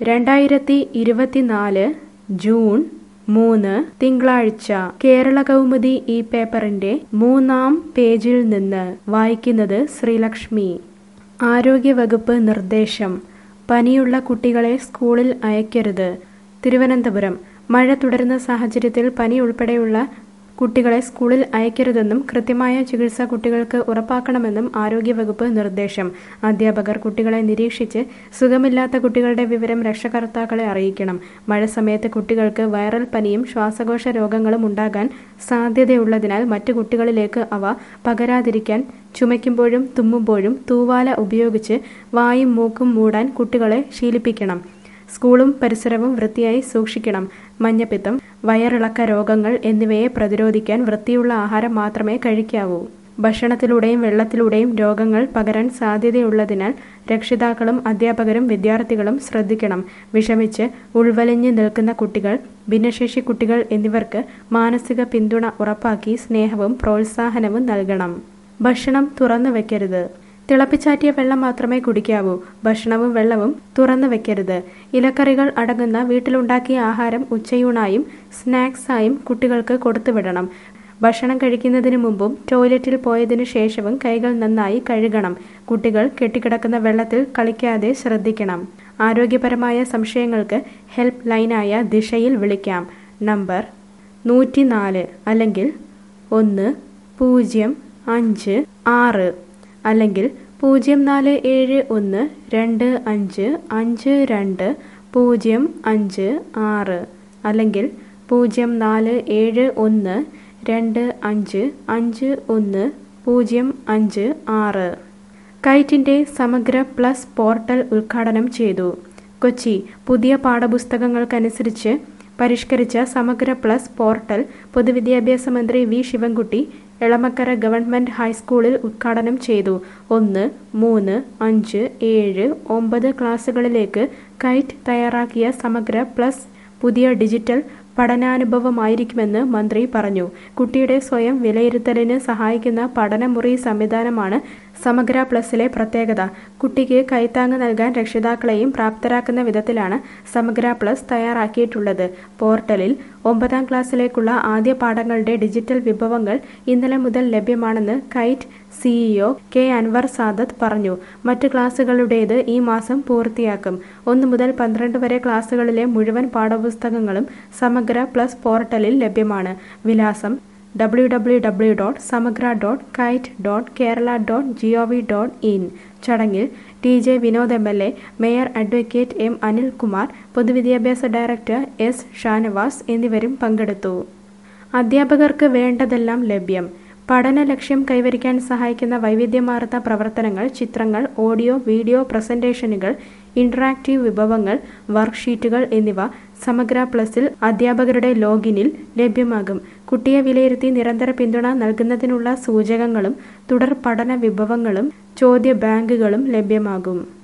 രണ്ടായിരത്തി ഇരുപത്തിനാല് ജൂൺ മൂന്ന് തിങ്കളാഴ്ച കേരള കൗമുദി ഈ പേപ്പറിന്റെ മൂന്നാം പേജിൽ നിന്ന് വായിക്കുന്നത് ശ്രീലക്ഷ്മി ആരോഗ്യവകുപ്പ് നിർദ്ദേശം പനിയുള്ള കുട്ടികളെ സ്കൂളിൽ അയക്കരുത് തിരുവനന്തപുരം മഴ തുടരുന്ന സാഹചര്യത്തിൽ പനി ഉൾപ്പെടെയുള്ള കുട്ടികളെ സ്കൂളിൽ അയക്കരുതെന്നും കൃത്യമായ ചികിത്സ കുട്ടികൾക്ക് ഉറപ്പാക്കണമെന്നും ആരോഗ്യവകുപ്പ് നിർദ്ദേശം അധ്യാപകർ കുട്ടികളെ നിരീക്ഷിച്ച് സുഖമില്ലാത്ത കുട്ടികളുടെ വിവരം രക്ഷകർത്താക്കളെ അറിയിക്കണം മഴ സമയത്ത് കുട്ടികൾക്ക് വൈറൽ പനിയും ശ്വാസകോശ രോഗങ്ങളും ഉണ്ടാകാൻ സാധ്യതയുള്ളതിനാൽ മറ്റു കുട്ടികളിലേക്ക് അവ പകരാതിരിക്കാൻ ചുമയ്ക്കുമ്പോഴും തുമ്മുമ്പോഴും തൂവാല ഉപയോഗിച്ച് വായും മൂക്കും മൂടാൻ കുട്ടികളെ ശീലിപ്പിക്കണം സ്കൂളും പരിസരവും വൃത്തിയായി സൂക്ഷിക്കണം മഞ്ഞപ്പിത്തം വയറിളക്ക രോഗങ്ങൾ എന്നിവയെ പ്രതിരോധിക്കാൻ വൃത്തിയുള്ള ആഹാരം മാത്രമേ കഴിക്കാവൂ ഭക്ഷണത്തിലൂടെയും വെള്ളത്തിലൂടെയും രോഗങ്ങൾ പകരാൻ സാധ്യതയുള്ളതിനാൽ രക്ഷിതാക്കളും അധ്യാപകരും വിദ്യാർത്ഥികളും ശ്രദ്ധിക്കണം വിഷമിച്ച് ഉൾവലിഞ്ഞു നിൽക്കുന്ന കുട്ടികൾ ഭിന്നശേഷി കുട്ടികൾ എന്നിവർക്ക് മാനസിക പിന്തുണ ഉറപ്പാക്കി സ്നേഹവും പ്രോത്സാഹനവും നൽകണം ഭക്ഷണം തുറന്നു വെക്കരുത് തിളപ്പിച്ചാറ്റിയ വെള്ളം മാത്രമേ കുടിക്കാവൂ ഭക്ഷണവും വെള്ളവും തുറന്നു വെക്കരുത് ഇലക്കറികൾ അടങ്ങുന്ന വീട്ടിലുണ്ടാക്കിയ ആഹാരം ഉച്ചയൂണായും സ്നാക്സായും കുട്ടികൾക്ക് കൊടുത്തുവിടണം ഭക്ഷണം കഴിക്കുന്നതിന് മുമ്പും ടോയ്ലറ്റിൽ പോയതിനു ശേഷവും കൈകൾ നന്നായി കഴുകണം കുട്ടികൾ കെട്ടിക്കിടക്കുന്ന വെള്ളത്തിൽ കളിക്കാതെ ശ്രദ്ധിക്കണം ആരോഗ്യപരമായ സംശയങ്ങൾക്ക് ഹെൽപ്പ് ലൈനായ ദിശയിൽ വിളിക്കാം നമ്പർ നൂറ്റിനാല് അല്ലെങ്കിൽ ഒന്ന് പൂജ്യം അഞ്ച് ആറ് അല്ലെങ്കിൽ പൂജ്യം നാല് ഏഴ് ഒന്ന് രണ്ട് അഞ്ച് അഞ്ച് രണ്ട് പൂജ്യം അഞ്ച് ആറ് അല്ലെങ്കിൽ പൂജ്യം നാല് ഏഴ് ഒന്ന് രണ്ട് അഞ്ച് അഞ്ച് ഒന്ന് പൂജ്യം അഞ്ച് ആറ് കൈറ്റിൻ്റെ സമഗ്ര പ്ലസ് പോർട്ടൽ ഉദ്ഘാടനം ചെയ്തു കൊച്ചി പുതിയ പാഠപുസ്തകങ്ങൾക്കനുസരിച്ച് പരിഷ്കരിച്ച സമഗ്ര പ്ലസ് പോർട്ടൽ പൊതുവിദ്യാഭ്യാസ മന്ത്രി വി ശിവൻകുട്ടി എളമക്കര ഗവൺമെന്റ് ഹൈസ്കൂളിൽ ഉദ്ഘാടനം ചെയ്തു ഒന്ന് മൂന്ന് അഞ്ച് ഏഴ് ഒമ്പത് ക്ലാസ്സുകളിലേക്ക് കൈറ്റ് തയ്യാറാക്കിയ സമഗ്ര പ്ലസ് പുതിയ ഡിജിറ്റൽ പഠനാനുഭവമായിരിക്കുമെന്ന് മന്ത്രി പറഞ്ഞു കുട്ടിയുടെ സ്വയം വിലയിരുത്തലിന് സഹായിക്കുന്ന പഠനമുറി സംവിധാനമാണ് സമഗ്ര പ്ലസിലെ പ്രത്യേകത കുട്ടിക്ക് കൈത്താങ്ങ് നൽകാൻ രക്ഷിതാക്കളെയും പ്രാപ്തരാക്കുന്ന വിധത്തിലാണ് സമഗ്ര പ്ലസ് തയ്യാറാക്കിയിട്ടുള്ളത് പോർട്ടലിൽ ഒമ്പതാം ക്ലാസ്സിലേക്കുള്ള ആദ്യ പാഠങ്ങളുടെ ഡിജിറ്റൽ വിഭവങ്ങൾ ഇന്നലെ മുതൽ ലഭ്യമാണെന്ന് KITE CEO K Anwar Sadath പറഞ്ഞു മറ്റ് ക്ലാസ്സുകളുടേത് ഈ മാസം പൂർത്തിയാക്കും ഒന്ന് മുതൽ പന്ത്രണ്ട് വരെ ക്ലാസ്സുകളിലെ മുഴുവൻ പാഠപുസ്തകങ്ങളും സമഗ്ര പ്ലസ് പോർട്ടലിൽ ലഭ്യമാണ് വിലാസം W W W dot Samagra dot KITE dot Kerala dot G O V dot in ചടങ്ങിൽ T J Vinod M L A mayor advocate M Anilkumar പൊതുവിദ്യാഭ്യാസ ഡയറക്ടർ എസ് ഷാനവാസ് എന്നിവരും പങ്കെടുത്തു അധ്യാപകർക്ക് വേണ്ടതെല്ലാം ലഭ്യം പഠന ലക്ഷ്യം കൈവരിക്കാൻ സഹായിക്കുന്ന വൈവിധ്യമാർന്ന പ്രവർത്തനങ്ങൾ ചിത്രങ്ങൾ ഓഡിയോ വീഡിയോ പ്രസന്റേഷനുകൾ ഇന്ററാക്റ്റീവ് വിഭവങ്ങൾ വർക്ക്ഷീറ്റുകൾ എന്നിവ സമഗ്ര പ്ലസിൽ അധ്യാപകരുടെ ലോഗിനിൽ ലഭ്യമാകും കുട്ടിയെ വിലയിരുത്തി നിരന്തര പിന്തുണ നൽകുന്നതിനുള്ള സൂചകങ്ങളും തുടർ പഠന വിഭവങ്ങളും ചോദ്യ ബാങ്കുകളും ലഭ്യമാകും